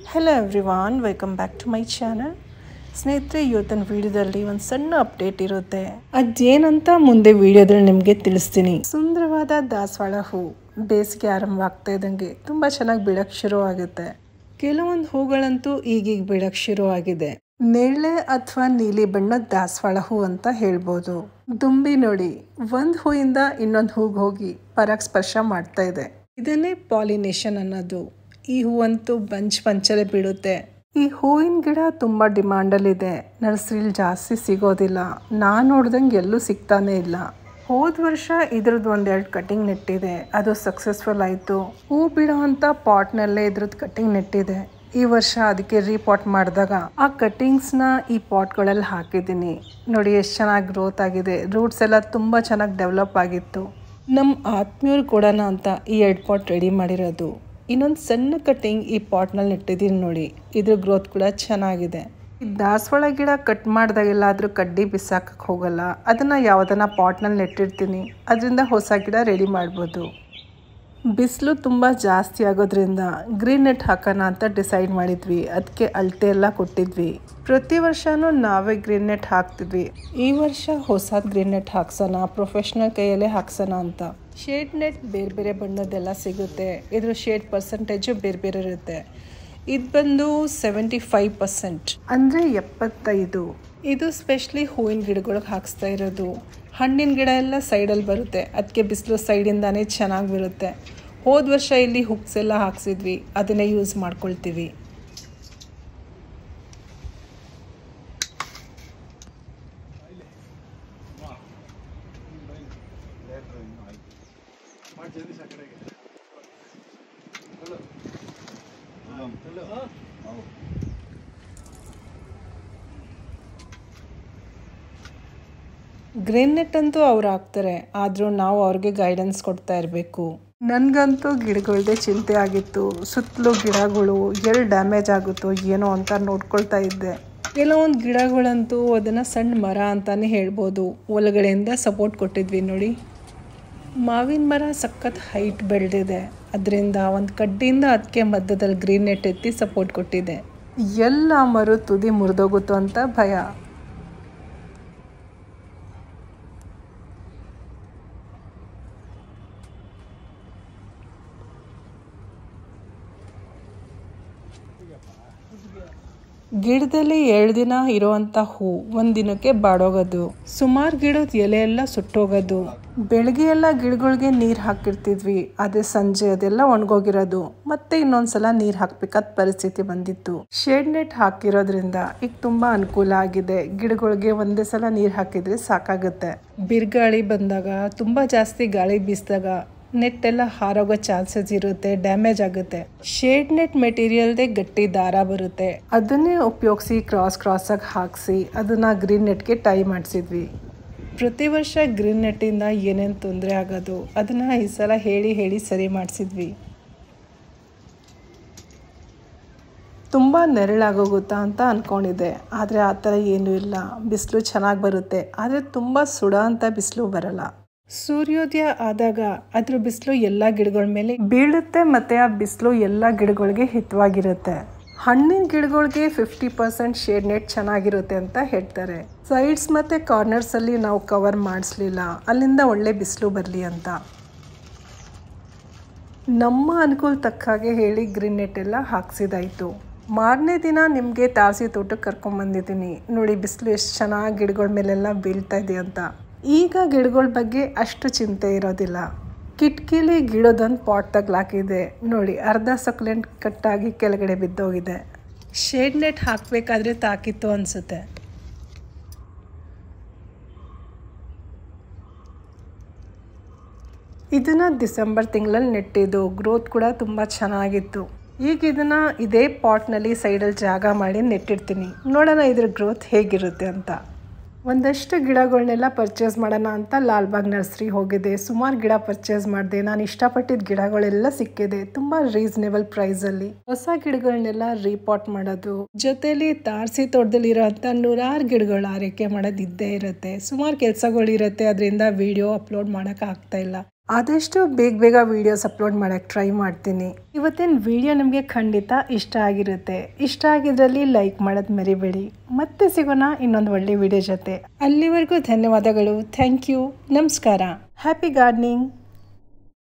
hello everyone welcome back to my channel ಸ್ನೇಹಿತರೆ ಇವತ್ತಿನ ವಿಡಿಯೋದಲ್ಲಿ ಒಂದು ಸಣ್ಣ ಅಪ್ಡೇಟ್ ಇರುತ್ತೆ ಅದೇನಂತ ಮುಂದೆ ವಿಡಿಯೋದಲ್ಲಿ ನಿಮಗೆ ತಿಳಿಸ್ತೀನಿ ಸುಂದರವಾದ ದಾಸವಾಳ ಹೂ ಬೇಸಿಗೆ ಆರಂಭ ಆಗ್ತಾ ಇದ್ದಂಗೆ ತುಂಬ ಚೆನ್ನಾಗಿ ಬೀಳಕ್ಕೆ ಶುರು ಆಗುತ್ತೆ ಕೆಲವೊಂದು ಹೂಗಳಂತೂ ಈಗೀಗ ಬೀಳಕ್ಕೆ ಶುರು ಆಗಿದೆ ನೇರಳೆ ಅಥವಾ ನೀಲಿ ಬಣ್ಣದ ದಾಸವಾಳ ಹೂ ಅಂತ ಹೇಳ್ಬೋದು ದುಂಬಿ ನೋಡಿ ಒಂದು ಹೂಯಿಂದ ಇನ್ನೊಂದು ಹೂಗೆ ಹೋಗಿ ಪರಾಗಸ್ಪರ್ಶ ಮಾಡ್ತಾ ಇದೆ ಇದನ್ನೇ ಪಾಲಿನೇಷನ್ ಅನ್ನೋದು ಈ ಹೂವಂತೂ ಬಂಚ್ ಬಂಚಲ್ಲೇ ಬೀಳುತ್ತೆ ಈ ಹೂವಿನ ಗಿಡ ತುಂಬ ಡಿಮಾಂಡಲ್ಲಿದೆ ನರ್ಸರಿಲಿ ಜಾಸ್ತಿ ಸಿಗೋದಿಲ್ಲ ನಾನು ನೋಡ್ದಂಗೆ ಎಲ್ಲೂ ಸಿಗ್ತಾನೆ ಇಲ್ಲ ಹೋದ ವರ್ಷ ಇದ್ರದ್ದು ಒಂದೆರಡು ಕಟಿಂಗ್ ನೆಟ್ಟಿದೆ ಅದು ಸಕ್ಸಸ್ಫುಲ್ ಆಯಿತು ಹೂ ಬಿಡೋ ಅಂಥ ಪಾಟ್ನಲ್ಲೇ ಇದ್ರದ್ದು ಕಟಿಂಗ್ ನೆಟ್ಟಿದೆ ಈ ವರ್ಷ ಅದಕ್ಕೆ ರೀಪಾಟ್ ಮಾಡಿದಾಗ ಆ ಕಟಿಂಗ್ಸ್ನ ಈ ಪಾಟ್ಗಳಲ್ಲಿ ಹಾಕಿದ್ದೀನಿ ನೋಡಿ ಎಷ್ಟು ಚೆನ್ನಾಗಿ ಗ್ರೋತ್ ಆಗಿದೆ ರೂಟ್ಸ್ ಎಲ್ಲ ತುಂಬ ಚೆನ್ನಾಗಿ ಡೆವಲಪ್ ಆಗಿತ್ತು ನಮ್ಮ ಆತ್ಮೀಯರು ಕೊಡೋಣ ಅಂತ ಈ ಎರಡು ಪಾಟ್ ರೆಡಿ ಮಾಡಿರೋದು ಇನ್ನೊಂದು ಸಣ್ಣ ಕಟ್ಟಿಂಗ್ ಈ ಪಾಟ್ನಲ್ಲಿ ನೆಟ್ಟಿದ್ದೀನಿ ನೋಡಿ ಇದ್ರ ಗ್ರೋತ್ ಕೂಡ ಚೆನ್ನಾಗಿದೆ ಈ ದಾಸವಾಳ ಗಿಡ ಕಟ್ ಮಾಡಿದಾಗೆಲ್ಲ ಅದ್ರ ಕಡ್ಡಿ ಬಿಸಾಕಕ್ಕೆ ಹೋಗಲ್ಲ ಅದನ್ನು ಯಾವುದನ್ನ ಪಾಟ್ನಲ್ಲಿ ನೆಟ್ಟಿರ್ತೀನಿ ಅದರಿಂದ ಹೊಸ ಗಿಡ ರೆಡಿ ಮಾಡ್ಬೋದು ಬಿಸಿಲು ತುಂಬ ಜಾಸ್ತಿ ಆಗೋದ್ರಿಂದ ಗ್ರೀನ್ ನೆಟ್ ಹಾಕೋಣ ಅಂತ ಡಿಸೈಡ್ ಮಾಡಿದ್ವಿ ಅದಕ್ಕೆ ಅಳತೆ ಎಲ್ಲ ಕೊಟ್ಟಿದ್ವಿ ಪ್ರತಿ ವರ್ಷನೂ ನಾವೇ ಗ್ರೀನ್ ನೆಟ್ ಹಾಕ್ತಿದ್ವಿ ಈ ವರ್ಷ ಹೊಸ ಗ್ರೀನ್ ನೆಟ್ ಹಾಕ್ಸೋಣ ಪ್ರೊಫೆಷ್ನಲ್ ಕೈಯಲ್ಲೇ ಹಾಕ್ಸೋಣ ಅಂತ ಶೇಡ್ ನೆಟ್ ಬೇರೆ ಬೇರೆ ಬಣ್ಣದ್ದೆಲ್ಲ ಸಿಗುತ್ತೆ ಇದ್ರ ಶೇಡ್ ಪರ್ಸೆಂಟೇಜು ಬೇರೆ ಬೇರೆ ಇರುತ್ತೆ ಇದು ಬಂದು ಸೆವೆಂಟಿ ಫೈವ್ ಪರ್ಸೆಂಟ್ ಅಂದರೆ ಎಪ್ಪತ್ತೈದು ಇದು ಸ್ಪೆಷಲಿ ಹೂವಿನ ಗಿಡಗಳಿಗೆ ಹಾಕ್ಸ್ತಾ ಇರೋದು ಹಣ್ಣಿನ ಗಿಡ ಎಲ್ಲ ಸೈಡಲ್ಲಿ ಬರುತ್ತೆ ಅದಕ್ಕೆ ಬಿಸಿಲು ಸೈಡಿಂದಾನೇ ಚೆನ್ನಾಗಿ ಬರುತ್ತೆ ಹೋದ ವರ್ಷ ಇಲ್ಲಿ ಹುಕ್ಸ್ ಎಲ್ಲ ಹಾಕ್ಸಿದ್ವಿ ಅದನ್ನೇ ಯೂಸ್ ಮಾಡ್ಕೊಳ್ತೀವಿ ಗ್ರೀನ್ ನೆಟ್ ಅಂತೂ ಅವ್ರು ಹಾಕ್ತಾರೆ ಆದರೂ ನಾವು ಅವ್ರಿಗೆ ಗೈಡೆನ್ಸ್ ಕೊಡ್ತಾ ಇರಬೇಕು ನನಗಂತೂ ಗಿಡಗಳದೇ ಚಿಂತೆ ಆಗಿತ್ತು ಸುತ್ತಲೂ ಗಿಡಗಳು ಎಲ್ಲಿ ಡ್ಯಾಮೇಜ್ ಆಗುತ್ತೋ ಏನೋ ಅಂತ ನೋಡ್ಕೊಳ್ತಾ ಇದ್ದೆ ಕೆಲವೊಂದು ಗಿಡಗಳಂತೂ ಅದನ್ನು ಸಣ್ಣ ಮರ ಅಂತಾನೆ ಹೇಳ್ಬೋದು ಒಳಗಡೆಯಿಂದ ಸಪೋರ್ಟ್ ಕೊಟ್ಟಿದ್ವಿ ನೋಡಿ ಮಾವಿನ ಮರ ಸಖತ್ ಹೈಟ್ ಬೆಳೆದಿದೆ ಅದರಿಂದ ಒಂದು ಕಡ್ಡಿಯಿಂದ ಅದಕ್ಕೆ ಮಧ್ಯದಲ್ಲಿ ಗ್ರೀನ್ ನೆಟ್ ಎತ್ತಿ ಸಪೋರ್ಟ್ ಕೊಟ್ಟಿದೆ ಎಲ್ಲ ಮರು ತುದಿ ಮುರಿದೋಗುತ್ತೋ ಅಂತ ಭಯ ಗಿಡದಲ್ಲಿ ಎರಡು ದಿನ ಇರುವಂತ ಹೂ ಒಂದ್ ದಿನಕ್ಕೆ ಬಾಡೋಗೋದು ಸುಮಾರು ಗಿಡದ ಎಲೆ ಎಲ್ಲ ಸುಟ್ಟೋಗೋದು ಬೆಳಗ್ಗೆ ಎಲ್ಲ ಗಿಡಗಳಿಗೆ ನೀರು ಹಾಕಿರ್ತಿದ್ವಿ ಅದೇ ಸಂಜೆ ಅದೆಲ್ಲ ಒಣಗೋಗಿರೋದು ಮತ್ತೆ ಇನ್ನೊಂದ್ಸಲ ನೀರು ಹಾಕ್ಬೇಕಾದ ಪರಿಸ್ಥಿತಿ ಬಂದಿತ್ತು ಶೇಡ್ ನೆಟ್ ಹಾಕಿರೋದ್ರಿಂದ ಈಗ ತುಂಬಾ ಅನುಕೂಲ ಆಗಿದೆ ಗಿಡಗಳಿಗೆ ಒಂದೇ ಸಲ ನೀರು ಹಾಕಿದ್ರೆ ಸಾಕಾಗುತ್ತೆ ಬಿರ್ಗಾಳಿ ಬಂದಾಗ ತುಂಬಾ ಜಾಸ್ತಿ ಗಾಳಿ ಬೀಸಿದಾಗ ನೆಟ್ ಎಲ್ಲ ಹಾರೋಗೋ ಚಾನ್ಸಸ್ ಇರುತ್ತೆ ಡ್ಯಾಮೇಜ್ ಆಗುತ್ತೆ ಶೇಡ್ ನೆಟ್ ಮೆಟೀರಿಯಲ್ದೇ ಗಟ್ಟಿ ದಾರ ಬರುತ್ತೆ ಅದನ್ನೇ ಉಪಯೋಗಿಸಿ ಕ್ರಾಸ್ ಕ್ರಾಸ್ ಆಗಿ ಹಾಕಿಸಿ ಅದನ್ನ ಗ್ರೀನ್ ನೆಟ್ಗೆ ಟೈ ಮಾಡಿಸಿದ್ವಿ ಪ್ರತಿ ವರ್ಷ ಗ್ರೀನ್ ನೆಟ್ಟಿಂದ ಏನೇನು ತೊಂದರೆ ಆಗೋದು ಅದನ್ನ ಈ ಸಲ ಹೇಳಿ ಹೇಳಿ ಸರಿ ಮಾಡಿಸಿದ್ವಿ ತುಂಬ ನೆರಳಾಗೋಗುತ್ತಾ ಅಂತ ಅಂದ್ಕೊಂಡಿದ್ದೆ ಆದರೆ ಆ ಥರ ಏನೂ ಇಲ್ಲ ಬಿಸಿಲು ಚೆನ್ನಾಗಿ ಬರುತ್ತೆ ಆದರೆ ತುಂಬ ಸುಡ ಅಂತ ಬಿಸಿಲು ಬರಲ್ಲ ಸೂರ್ಯೋದಯ ಆದಾಗ ಅದ್ರ ಬಿಸಿಲು ಎಲ್ಲ ಗಿಡಗಳ ಮೇಲೆ ಬೀಳುತ್ತೆ ಮತ್ತೆ ಆ ಬಿಸಿಲು ಎಲ್ಲ ಗಿಡಗಳಿಗೆ ಹಿತವಾಗಿರುತ್ತೆ ಹಣ್ಣಿನ ಗಿಡಗಳಿಗೆ ಫಿಫ್ಟಿ ಪರ್ಸೆಂಟ್ ಶೇಡ್ ನೆಟ್ ಚೆನ್ನಾಗಿರುತ್ತೆ ಅಂತ ಹೇಳ್ತಾರೆ ಸೈಡ್ಸ್ ಮತ್ತೆ ಕಾರ್ನರ್ಸ್ ಅಲ್ಲಿ ನಾವು ಕವರ್ ಮಾಡಿಸ್ಲಿಲ್ಲ ಅಲ್ಲಿಂದ ಒಳ್ಳೆ ಬಿಸಿಲು ಬರಲಿ ಅಂತ ನಮ್ಮ ಅನುಕೂಲ ತಕ್ಕ ಹಾಗೆ ಹೇಳಿ ಗ್ರೀನ್ ನೆಟ್ ಎಲ್ಲ ಹಾಕ್ಸಿದಾಯ್ತು ಮಾರನೇ ದಿನ ನಿಮಗೆ ತಾರಸಿ ತೋಟಕ್ಕೆ ಕರ್ಕೊಂಬಂದಿದ್ದೀನಿ ನೋಡಿ ಬಿಸಿಲು ಎಷ್ಟು ಚೆನ್ನಾಗಿ ಗಿಡಗಳ ಮೇಲೆಲ್ಲ ಬೀಳ್ತಾ ಇದೆ ಅಂತ ಈಗ ಗಿಡಗಳ ಬಗ್ಗೆ ಅಷ್ಟು ಚಿಂತೆ ಇರೋದಿಲ್ಲ ಕಿಟಕಿಲಿ ಗಿಡದೊಂದು ಪಾಟ್ ತಗ್ಲಾಕಿದೆ ನೋಡಿ ಅರ್ಧ ಸಕ್ಲೆಂಟ್ ಕಟ್ಟಾಗಿ ಕೆಳಗಡೆ ಬಿದ್ದೋಗಿದೆ ಶೇಡ್ ನೆಟ್ ಹಾಕಬೇಕಾದ್ರೆ ತಾಕಿತ್ತು ಅನಿಸುತ್ತೆ ಇದನ್ನು ಡಿಸೆಂಬರ್ ತಿಂಗಳಲ್ಲಿ ನೆಟ್ಟಿದ್ದು ಗ್ರೋತ್ ಕೂಡ ತುಂಬ ಚೆನ್ನಾಗಿತ್ತು ಈಗ ಇದನ್ನ ಇದೇ ಪಾಟ್ನಲ್ಲಿ ಸೈಡಲ್ಲಿ ಜಾಗ ಮಾಡಿ ನೆಟ್ಟಿರ್ತೀನಿ ನೋಡೋಣ ಇದ್ರ ಗ್ರೋತ್ ಹೇಗಿರುತ್ತೆ ಅಂತ ಒಂದಷ್ಟು ಗಿಡಗಳನ್ನೆಲ್ಲ ಪರ್ಚೇಸ್ ಮಾಡೋಣ ಅಂತ ಲಾಲ್ಬಾಗ್ ನರ್ಸರಿ ಹೋಗಿದ್ದೆ ಸುಮಾರು ಗಿಡ ಪರ್ಚೇಸ್ ಮಾಡಿದೆ ನಾನು ಇಷ್ಟಪಟ್ಟಿದ್ದ ಗಿಡಗಳೆಲ್ಲ ಸಿಕ್ಕಿದೆ ತುಂಬ ರೀಸನೇಬಲ್ ಪ್ರೈಸಲ್ಲಿ ಹೊಸ ಗಿಡಗಳನ್ನೆಲ್ಲ ರೀಪಾಟ್ ಮಾಡೋದು ಜೊತೆಲಿ ತಾರಸಿ ತೋಟದಲ್ಲಿ ಇರೋಂಥ ನೂರಾರು ಗಿಡಗಳು ಆರೈಕೆ ಮಾಡೋದು ಇದ್ದೇ ಇರುತ್ತೆ ಸುಮಾರು ಕೆಲಸಗಳು ಇರುತ್ತೆ ಅದರಿಂದ ವಿಡಿಯೋ ಅಪ್ಲೋಡ್ ಮಾಡೋಕೆ ಆಗ್ತಾ ಇಲ್ಲ ಆದಷ್ಟು ಬೇಗ ಬೇಗ ವೀಡಿಯೋಸ್ ಅಪ್ಲೋಡ್ ಮಾಡೋಕ್ಕೆ ಟ್ರೈ ಮಾಡ್ತೀನಿ ಇವತ್ತಿನ ವಿಡಿಯೋ ನಿಮಗೆ ಖಂಡಿತ ಇಷ್ಟ ಆಗಿರುತ್ತೆ ಇಷ್ಟ ಆಗಿದ್ರಲ್ಲಿ ಲೈಕ್ ಮಾಡೋದು ಮರಿಬೇಡಿ ಮತ್ತೆ ಸಿಗೋಣ ಇನ್ನೊಂದು ಒಳ್ಳೆ ವಿಡಿಯೋ ಜೊತೆ ಅಲ್ಲಿವರೆಗೂ ಧನ್ಯವಾದಗಳು ಥ್ಯಾಂಕ್ ಯು ನಮಸ್ಕಾರ ಹ್ಯಾಪಿ ಗಾರ್ಡನಿಂಗ್